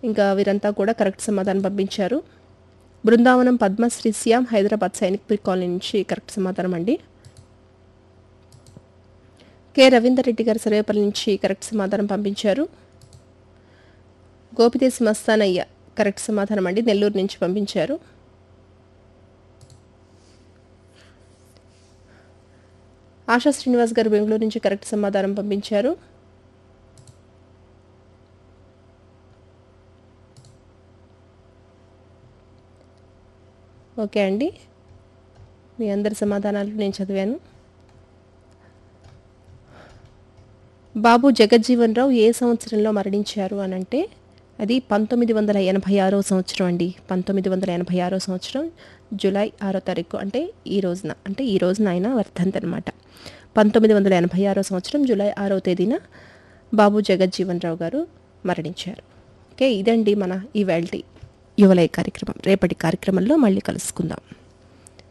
ఇంకా వీరంతా కూడా కరెక్ట్ సమాధానం పంపించారు బృందావనం పద్మశ్రీ శ్యామ్ హైదరాబాద్ సైనిక్ పురి కాలనీ నుంచి కరెక్ట్ సమాధానం అండి కె రవీందర్ రెడ్డి గారు సర్వేపల్లి నుంచి కరెక్ట్ సమాధానం పంపించారు గోపిదేశి మస్తానయ్య కరెక్ట్ సమాధానం అండి నెల్లూరు నుంచి పంపించారు ఆశా శ్రీనివాస్ గారు బెంగళూరు నుంచి కరెక్ట్ సమాధానం పంపించారు ఓకే అండి మీ అందరి సమాధానాలు నేను చదివాను బాబు జగజ్జీవన్ రావు ఏ సంవత్సరంలో మరణించారు అని అంటే అది పంతొమ్మిది వందల ఎనభై ఆరో సంవత్సరం అండి పంతొమ్మిది వందల ఎనభై ఆరో సంవత్సరం జూలై ఆరో తారీఖు అంటే ఈ రోజున అంటే ఈ రోజున ఆయన వర్ధంతి అనమాట పంతొమ్మిది వందల ఎనభై ఆరో సంవత్సరం జూలై ఆరో తేదీన బాబు జగజ్జీవన్ రావు గారు మరణించారు ఓకే ఇదండి మన ఈ వేల్టి యువలయ కార్యక్రమం రేపటి కార్యక్రమంలో మళ్ళీ కలుసుకుందాం